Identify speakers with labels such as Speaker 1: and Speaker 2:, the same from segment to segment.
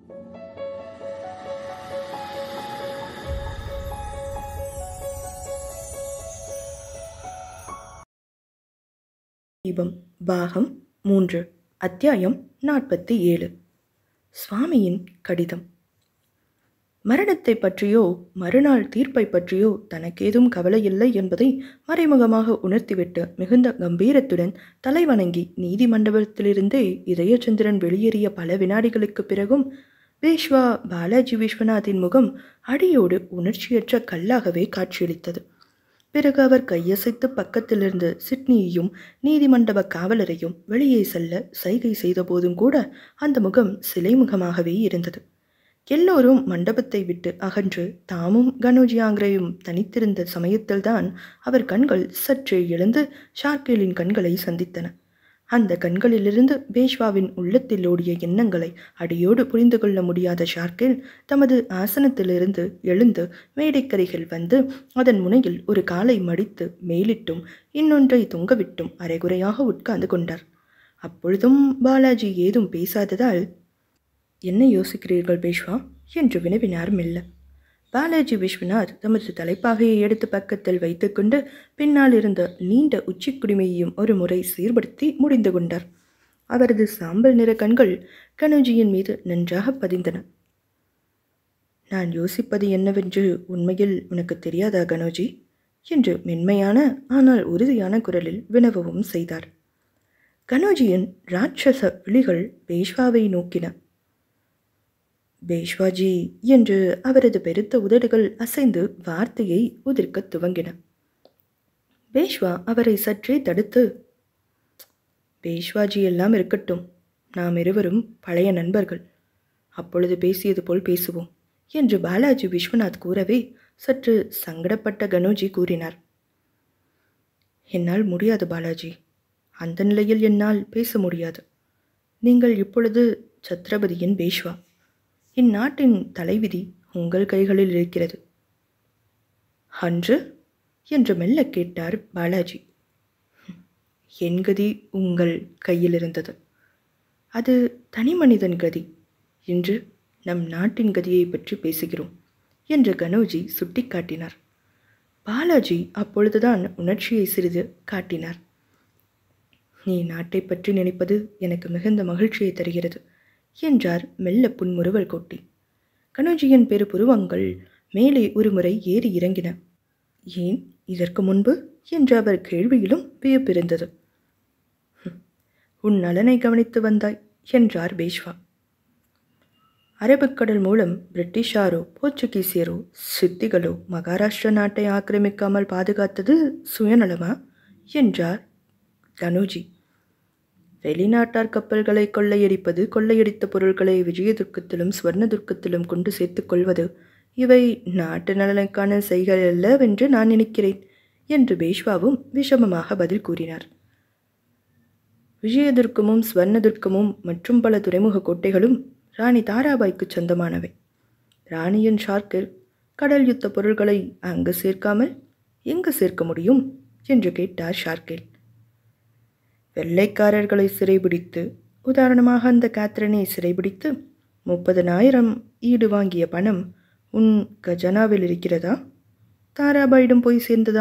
Speaker 1: தீபம் பாகம் மூன்று அத்தியாயம் நாற்பத்தி ஏழு சுவாமியின் கடிதம் மரணத்தை பற்றியோ மறுநாள் தீர்ப்பை பற்றியோ தனக்கேதும் கவலையில்லை என்பதை மறைமுகமாக உணர்த்திவிட்டு மிகுந்த கம்பீரத்துடன் தலைவணங்கி நீதி மண்டபத்திலிருந்தே இதயச்சந்திரன் வெளியேறிய பல வினாடிகளுக்குப் பிறகும் பேஷ்வா பாலாஜி விஸ்வநாத்தின் முகம் அடியோடு உணர்ச்சியற்ற கல்லாகவே காட்சியளித்தது பிறகு அவர் கையசைத்து பக்கத்திலிருந்து சிட்னியையும் நீதிமண்டப காவலரையும் வெளியே செல்ல சைகை செய்தபோதும் கூட அந்த முகம் சிலை முகமாகவே இருந்தது எல்லோரும் மண்டபத்தை விட்டு அகன்று தாமும் கனோஜியாங்கிரையும் தனித்திருந்த சமயத்தில்தான் அவர் கண்கள் சற்றே எழுந்து ஷார்கேலின் கண்களை சந்தித்தன அந்த கண்களிலிருந்து பேஷ்வாவின் உள்ளத்தில் ஓடிய எண்ணங்களை அடியோடு புரிந்து கொள்ள முடியாத ஷார்கேல் தமது ஆசனத்திலிருந்து எழுந்து மேடைக்கரைகள் வந்து அதன் முனையில் ஒரு காலை மடித்து மேலிட்டும் இன்னொன்றை தொங்கவிட்டும் அரைகுறையாக உட்கார்ந்து கொண்டார் அப்பொழுதும் பாலாஜி ஏதும் பேசாததால் என்ன யோசிக்கிறீர்கள் பேஷ்வா என்று வினவினார் மெல்ல பாலாஜி விஸ்வநாத் தமது தலைப்பாகையை எடுத்து பக்கத்தில் வைத்துக்கொண்டு பின்னால் இருந்த நீண்ட உச்சிக்குடிமையையும் ஒரு முறை சீர்படுத்தி முடிந்து கொண்டார் அவரது சாம்பல் நிற கண்கள் கனோஜியின் மீது நன்றாக பதிந்தன நான் யோசிப்பது என்னவென்று உண்மையில் உனக்கு தெரியாதா கனோஜி என்று மென்மையான ஆனால் உறுதியான குரலில் வினவவும் செய்தார் கனோஜியின் ராட்சச விழிகள் பேஷ்வாவை நோக்கின பேஷ்வாஜி என்று அவரது பெருத்த உதடுகள் அசைந்து வார்த்தையை உதிர்க்கத் துவங்கின பேஷ்வா அவரை சற்றே தடுத்து பேஷ்வாஜி எல்லாம் இருக்கட்டும் நாம் இருவரும் பழைய நண்பர்கள் அப்பொழுது பேசியது போல் பேசுவோம் என்று பாலாஜி விஸ்வநாத் கூறவே சற்று சங்கடப்பட்ட கனோஜி கூறினார் என்னால் முடியாது பாலாஜி அந்த நிலையில் என்னால் பேச முடியாது நீங்கள் இப்பொழுது சத்ரபதியின் பேஷ்வா இந்நாட்டின் தலைவிதி உங்கள் கைகளில் இருக்கிறது அன்று என்று மெல்ல கேட்டார் பாலாஜி என் கதி உங்கள் கையில் இருந்தது அது தனி மனிதன் கதி இன்று நம் நாட்டின் கதியை பற்றி பேசுகிறோம் என்று கனோஜி சுட்டிக்காட்டினார் பாலாஜி அப்பொழுதுதான் உணர்ச்சியை சிறிது காட்டினார் நீ நாட்டை பற்றி நினைப்பது எனக்கு மிகுந்த மகிழ்ச்சியை தருகிறது என்றார் மெல்ல புன்முறுவல் கொட்டி கனோஜியின் பெரு புருவங்கள் மேலே ஒருமுறை ஏறி இறங்கின ஏன் இதற்கு முன்பு என்று அவர் கேள்வியிலும் வியப்பிருந்தது உன் நலனை கவனித்து வந்தாய் என்றார் பேஷ்வா அரபிக்கடல் மூலம் பிரிட்டிஷாரோ போர்ச்சுகீசியரோ சித்திகளோ மகாராஷ்டிர நாட்டை ஆக்கிரமிக்காமல் பாதுகாத்தது சுயநலமா என்றார் கனோஜி வெளிநாட்டார் கப்பல்களை கொள்ளையடிப்பது கொள்ளையடித்த பொருட்களை விஜயதுர்க்கத்திலும் ஸ்வர்ணதுர்க்கத்திலும் கொண்டு சேர்த்துக் கொள்வது இவை நாட்டு நலனுக்கான செய்கள் அல்லவென்று நான் நினைக்கிறேன் என்று பேஷ்வாவும் விஷமமாக பதில் கூறினார் விஜயதுர்க்கமும் ஸ்வர்ணதுர்க்கமும் மற்றும் பல துறைமுக கோட்டைகளும் ராணி தாராபாய்க்கு சொந்தமானவை ராணியின் ஷார்க்கில் கடல் யுத்த பொருள்களை அங்கு சேர்க்காமல் எங்கு சேர்க்க முடியும் என்று கேட்டார் ஷார்க்கில் வெள்ளைக்காரர்களை சிறைபிடித்து உதாரணமாக அந்த கேத்ரினை சிறைபிடித்து முப்பதனாயிரம் ஈடு வாங்கிய பணம் உன் கஜனாவில் இருக்கிறதா தாராபாயிடம் போய் சேர்ந்ததா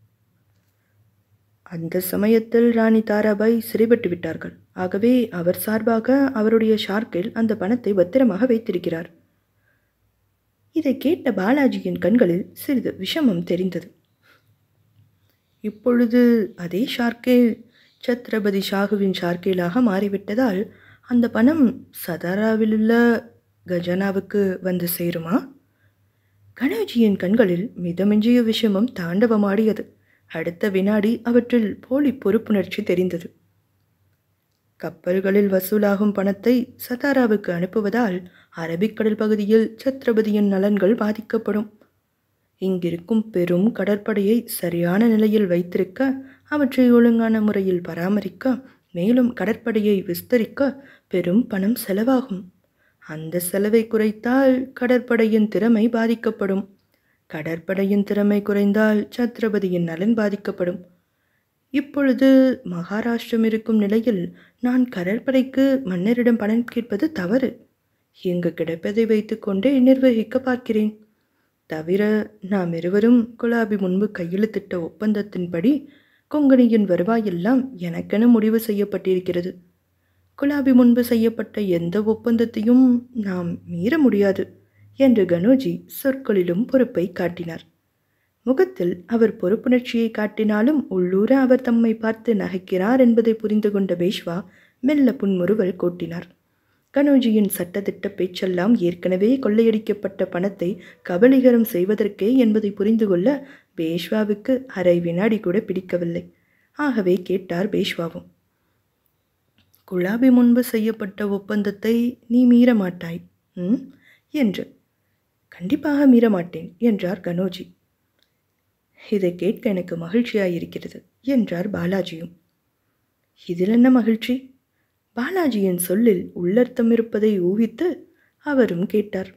Speaker 1: அந்த சமயத்தில் ராணி தாராபாய் சிறைப்பட்டு விட்டார்கள் ஆகவே அவர் சார்பாக அவருடைய ஷார்க்கில் அந்த பணத்தை பத்திரமாக வைத்திருக்கிறார் இதை கேட்ட பாலாஜியின் கண்களில் சிறிது விஷமம் தெரிந்தது இப்பொழுது அதே ஷார்க்கில் சத்ரபதி ஷாகுவின் ஷார்க்கீலாக மாறிவிட்டதால் அந்த பணம் சதாராவிலுள்ள கஜனாவுக்கு வந்து சேருமா கணேஜியின் கண்களில் மிதமிஞ்சிய விஷமம் தாண்டவமாடியது அடுத்த வினாடி அவற்றில் போலி பொறுப்புணர்ச்சி தெரிந்தது கப்பல்களில் வசூலாகும் பணத்தை சதாராவுக்கு அனுப்புவதால் அரபிக்கடல் பகுதியில் சத்ரபதியின் நலன்கள் பாதிக்கப்படும் இங்கிருக்கும் பெரும் கடற்படையை சரியான நிலையில் வைத்திருக்க அவற்றை ஒழுங்கான முறையில் பராமரிக்க மேலும் கடற்படையை விஸ்தரிக்க பெரும் பணம் செலவாகும் அந்த செலவை குறைத்தால் கடற்படையின் திறமை பாதிக்கப்படும் கடற்படையின் திறமை குறைந்தால் சத்ரபதியின் நலன் பாதிக்கப்படும் இப்பொழுது மகாராஷ்டிரம் இருக்கும் நிலையில் நான் கடற்படைக்கு மன்னரிடம் பணம் கேட்பது தவறு இங்கு கிடைப்பதை வைத்துக்கொண்டே நிர்வகிக்க பார்க்கிறேன் தவிர நாம் இருவரும் குலாபி முன்பு கையெழுத்திட்ட ஒப்பந்தத்தின்படி கொங்கணியின் வருவாயெல்லாம் எனக்கென முடிவு செய்யப்பட்டிருக்கிறது குலாபி முன்பு செய்யப்பட்ட எந்த ஒப்பந்தத்தையும் நாம் மீற முடியாது என்று கனோஜி சொற்களிலும் பொறுப்பை காட்டினார் முகத்தில் அவர் பொறுப்புணர்ச்சியை காட்டினாலும் உள்ளூர அவர் தம்மை பார்த்து நகைக்கிறார் என்பதை புரிந்து கொண்ட பேஷ்வா மெல்ல புன்முறுவல் கோட்டினார் கனோஜியின் சட்டத்திட்ட பேச்செல்லாம் ஏற்கனவே கொள்ளையடிக்கப்பட்ட பணத்தை கபலீகரம் செய்வதற்கே என்பதை புரிந்து கொள்ள பேஷ்வாவுக்கு அரை வினாடி கூட பிடிக்கவில்லை ஆகவே கேட்டார் பேஷ்வாவும் குலாபி முன்பு செய்யப்பட்ட ஒப்பந்தத்தை நீ மீற மாட்டாய் ம் என்று கண்டிப்பாக மீற மாட்டேன் என்றார் கனோஜி இதை கேட்க எனக்கு மகிழ்ச்சியாயிருக்கிறது என்றார் பாலாஜியும் இதில் என்ன மகிழ்ச்சி பாலாஜியின் சொல்லில் உள்ளர்த்தம் இருப்பதை ஊகித்து அவரும் கேட்டார்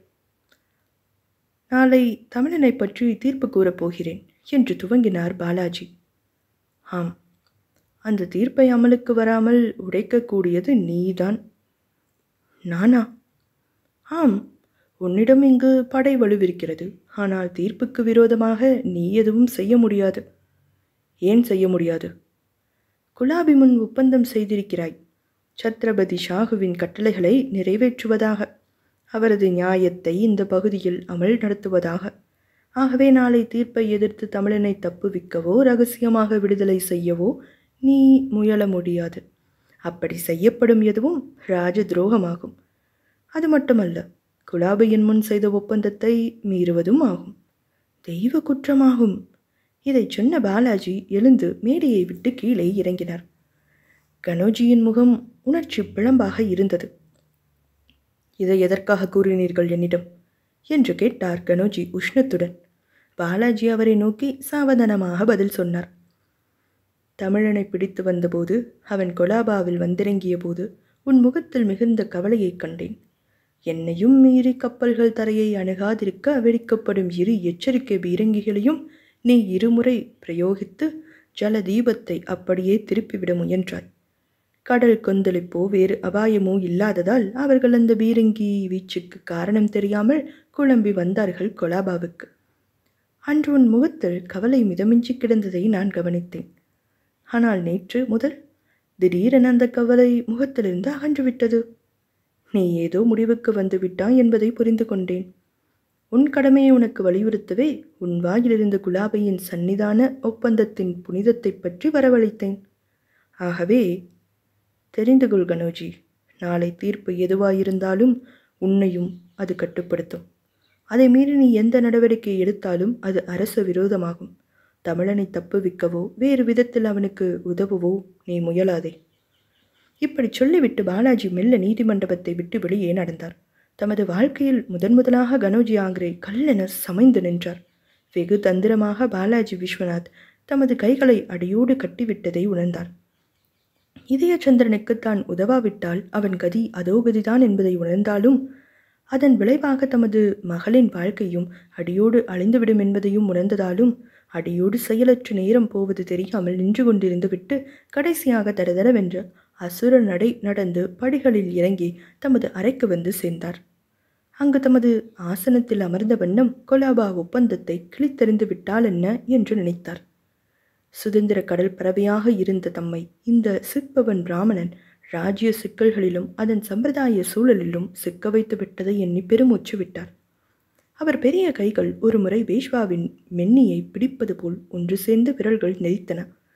Speaker 1: நாளை தமிழனை பற்றி தீர்ப்பு கூறப் போகிறேன் என்று துவங்கினார் பாலாஜி ஆம் அந்த தீர்ப்பை அமலுக்கு வராமல் உடைக்கக்கூடியது நீதான் நானா ஆம் உன்னிடம் இங்கு படை வலுவிருக்கிறது ஆனால் தீர்ப்புக்கு விரோதமாக நீ எதுவும் செய்ய முடியாது ஏன் செய்ய முடியாது குலாபி முன் ஒப்பந்தம் செய்திருக்கிறாய் சத்ரபதி ஷாகுவின் கட்டளைகளை நிறைவேற்றுவதாக அவரது நியாயத்தை இந்த பகுதியில் அமல் நடத்துவதாக ஆகவே நாளை தீர்ப்பை எதிர்த்து தமிழனை தப்புவிக்கவோ ரகசியமாக விடுதலை செய்யவோ நீ முயல முடியாது அப்படி செய்யப்படும் எதுவும் ராஜ துரோகமாகும் அது மட்டுமல்ல குலாபையின் முன் செய்த ஒப்பந்தத்தை மீறுவதும் ஆகும் தெய்வ குற்றமாகும் இதை சொன்ன பாலாஜி எழுந்து மேடையை விட்டு கீழே இறங்கினார் கனோஜியின் முகம் உணர்ச்சி பிழம்பாக இருந்தது இதை எதற்காக கூறினீர்கள் என்னிடம் என்று கேட்டார் கனோஜி உஷ்ணத்துடன் பாலாஜி அவரை நோக்கி சாவதானமாக பதில் சொன்னார் தமிழனை பிடித்து வந்தபோது அவன் கொலாபாவில் வந்திறங்கிய போது உன் முகத்தில் மிகுந்த கவலையைக் கண்டேன் என்னையும் மீறி கப்பல்கள் தரையை அணுகாதிருக்க வெடிக்கப்படும் இரு எச்சரிக்கை பீரங்கிகளையும் நீ இருமுறை பிரயோகித்து ஜல தீபத்தை அப்படியே திருப்பிவிட முயன்றாய் கடல் கொந்தளிப்போ வேறு அபாயமோ இல்லாததால் அவர்கள் அந்த பீரங்கி வீச்சுக்கு காரணம் தெரியாமல் குழம்பி வந்தார்கள் கொலாபாவுக்கு அன்று உன் முகத்தில் கவலை மிதமின்றி கிடந்ததை நான் கவனித்தேன் ஆனால் நேற்று முதல் திடீரென அந்த கவலை முகத்திலிருந்து அகன்றுவிட்டது நீ ஏதோ முடிவுக்கு வந்து விட்டாய் என்பதை புரிந்து கொண்டேன் உன் கடமையை உனக்கு வலியுறுத்தவே உன் வாயிலிருந்து குலாபையின் சன்னிதான ஒப்பந்தத்தின் புனிதத்தைப் பற்றி வரவழைத்தேன் ஆகவே தெரிந்து கொள் கனோஜி நாளை தீர்ப்பு எதுவாயிருந்தாலும் உன்னையும் அது கட்டுப்படுத்தும் அதை மீறி நீ எந்த நடவடிக்கை எடுத்தாலும் அது அரச விரோதமாகும் தமிழனை தப்புவிக்கவோ வேறு விதத்தில் அவனுக்கு உதவவோ நீ முயலாதே இப்படி சொல்லிவிட்டு பாலாஜி மெல்ல நீதிமண்டபத்தை விட்டு வெளியே நடந்தார் தமது வாழ்க்கையில் முதன் முதலாக கனோஜி ஆங்கிரே கல்லென சமைந்து நின்றார் வெகு தந்திரமாக பாலாஜி விஸ்வநாத் தமது கைகளை அடியோடு கட்டிவிட்டதை உணர்ந்தார் இதயச்சந்திரனுக்கு தான் உதவாவிட்டால் அவன் கதி அதோ கதிதான் என்பதை உணர்ந்தாலும் அதன் விளைவாக தமது மகளின் வாழ்க்கையும் அடியோடு அழிந்துவிடும் என்பதையும் உணர்ந்ததாலும் அடியோடு செயலற்ற நேரம் போவது தெரியாமல் நின்று கொண்டிருந்து விட்டு கடைசியாக தடதடவென்று அசுர நடை நடந்து படிகளில் இறங்கி தமது அறைக்கு வந்து சேர்ந்தார் அங்கு தமது ஆசனத்தில் அமர்ந்த வண்ணம் கொலாபா ஒப்பந்தத்தை கிழித்தெறிந்து விட்டால் என்ன என்று நினைத்தார் சுதந்திர கடல் பறவையாக இருந்த தம்மை இந்த சிற்பவன் பிராமணன் ராஜ்ய சிக்கல்களிலும் அதன் சம்பிரதாய சூழலிலும் சிக்க வைத்து விட்டதை எண்ணி பெருமூச்சு விட்டார் அவர் பெரிய கைகள் ஒரு முறை பேஷ்வாவின் மென்னியை பிடிப்பது போல் ஒன்று சேர்ந்து விரல்கள் நெறித்தன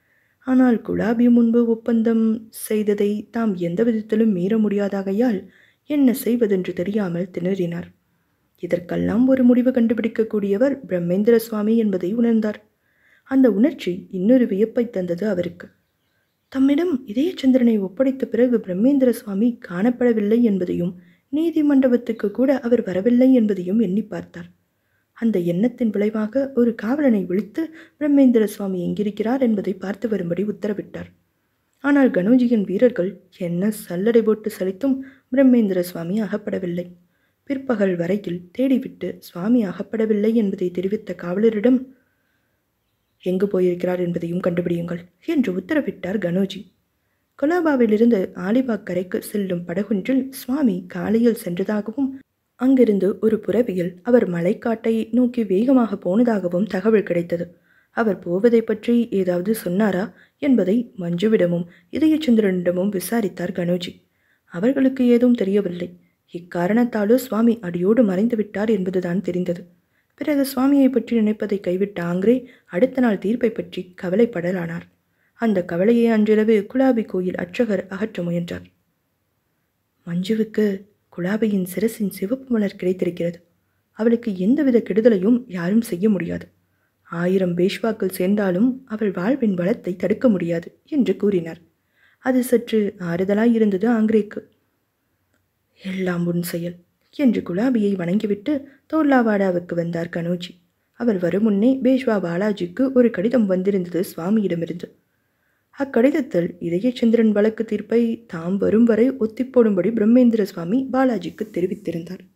Speaker 1: ஆனால் குலாபி முன்பு ஒப்பந்தம் செய்ததை தாம் எந்த விதத்திலும் மீற முடியாதாகையால் என்ன செய்வதென்று தெரியாமல் திணறினார் இதற்கெல்லாம் ஒரு முடிவு கண்டுபிடிக்கக்கூடியவர் பிரம்மேந்திர சுவாமி என்பதை உணர்ந்தார் அந்த உணர்ச்சி இன்னொரு வியப்பை தந்தது அவருக்கு தம்மிடம் இதயச்சந்திரனை ஒப்படைத்த பிறகு பிரம்மேந்திர சுவாமி காணப்படவில்லை என்பதையும் நீதிமண்டபத்துக்கு கூட அவர் வரவில்லை என்பதையும் எண்ணி பார்த்தார் அந்த எண்ணத்தின் விளைவாக ஒரு காவலனை விழித்து பிரம்மேந்திர சுவாமி எங்கிருக்கிறார் என்பதை பார்த்து வரும்படி உத்தரவிட்டார் ஆனால் கனோஜியின் வீரர்கள் என்ன சல்லடை போட்டு சலித்தும் பிரம்மேந்திர சுவாமி அகப்படவில்லை பிற்பகல் வரையில் தேடிவிட்டு சுவாமி அகப்படவில்லை என்பதை தெரிவித்த காவலரிடம் எங்கு போயிருக்கிறார் என்பதையும் கண்டுபிடியுங்கள் என்று உத்தரவிட்டார் கனோஜி கொலாபாவிலிருந்து ஆலிபாக் கரைக்கு செல்லும் படகொன்றில் சுவாமி காலையில் சென்றதாகவும் அங்கிருந்து ஒரு புறவியில் அவர் மலைக்காட்டை நோக்கி வேகமாக போனதாகவும் தகவல் கிடைத்தது அவர் போவதை பற்றி ஏதாவது சொன்னாரா என்பதை மஞ்சுவிடமும் இதயச்சந்திரனிடமும் விசாரித்தார் கனோஜி அவர்களுக்கு ஏதும் தெரியவில்லை இக்காரணத்தாலோ சுவாமி அடியோடு மறைந்து விட்டார் என்பதுதான் தெரிந்தது பிறகு சுவாமியை பற்றி நினைப்பதை கைவிட்ட ஆங்கிரே அடுத்த நாள் தீர்ப்பை பற்றி கவலைப்படலானார் அந்த கவலையை அன்றிரவு குலாபி கோயில் அர்ச்சகர் அகற்ற முயன்றார் மஞ்சுவுக்கு குலாபியின் சிரசின் சிவப்பு மலர் கிடைத்திருக்கிறது அவளுக்கு எந்தவித கெடுதலையும் யாரும் செய்ய முடியாது ஆயிரம் பேஷ்வாக்கள் சேர்ந்தாலும் அவள் வாழ்வின் வளத்தை தடுக்க முடியாது என்று கூறினார் அது சற்று ஆறுதலாய் இருந்தது ஆங்கிரேக்கு எல்லாம் உன் செயல் என்று குலாபியை வணங்கிவிட்டு தோர்லாவாடாவுக்கு வந்தார் கனோஜி அவர் வரும் முன்னே பேஷ்வா பாலாஜிக்கு ஒரு கடிதம் வந்திருந்தது சுவாமியிடமிருந்து அக்கடிதத்தில் இதயச்சந்திரன் வழக்கு தீர்ப்பை தாம் வரும் வரை ஒத்திப்போடும்படி பிரம்மேந்திர சுவாமி பாலாஜிக்கு தெரிவித்திருந்தார்